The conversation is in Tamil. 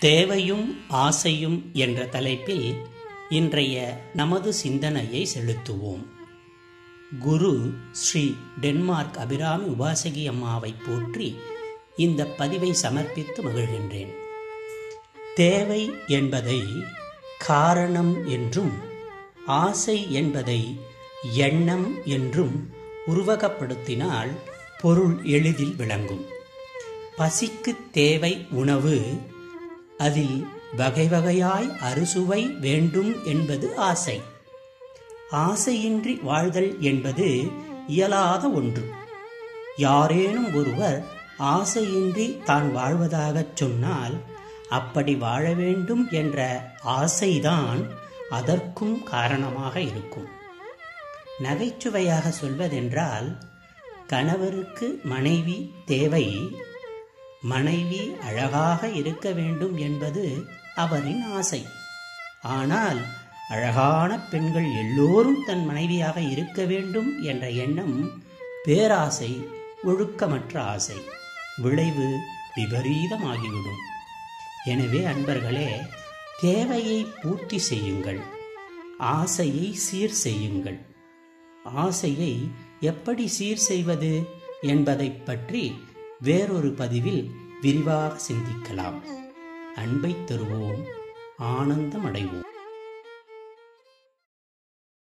தேவையும் ஆசையும் என்ற தலைப்பில் இன்றைய நமது சிந்தனையை செலுத்துவோம் குரு ஸ்ரீ டென்மார்க் அபிராமி உபாசகி அம்மாவை போற்றி இந்த பதிவை சமர்ப்பித்து மகிழ்கின்றேன் தேவை என்பதை காரணம் என்றும் ஆசை என்பதை எண்ணம் என்றும் உருவகப்படுத்தினால் பொருள் எளிதில் விளங்கும் பசிக்கு தேவை உணவு அதில் வகை வகையாய் அறுசுவை வேண்டும் என்பது ஆசை ஆசையின்றி வாழ்தல் என்பது இயலாத ஒன்று யாரேனும் ஒருவர் ஆசையின்றி தான் வாழ்வதாகச் சொன்னால் அப்படி வாழ வேண்டும் என்ற ஆசைதான் அதற்கும் காரணமாக இருக்கும் நகைச்சுவையாக சொல்வதென்றால் கணவருக்கு மனைவி தேவை மனைவி அழகாக இருக்க வேண்டும் என்பது அவரின் ஆசை ஆனால் அழகான பெண்கள் எல்லோரும் தன் மனைவியாக இருக்க வேண்டும் என்ற எண்ணம் பேராசை ஒழுக்கமற்ற ஆசை விளைவு விபரீதமாகிவிடும் எனவே அன்பர்களே தேவையை பூர்த்தி செய்யுங்கள் ஆசையை சீர் செய்யுங்கள் ஆசையை எப்படி சீர் செய்வது என்பதை பற்றி வேறொரு பதிவில் விரிவாக சிந்திக்கலாம் அன்பை தருவோம் ஆனந்தம் அடைவோம்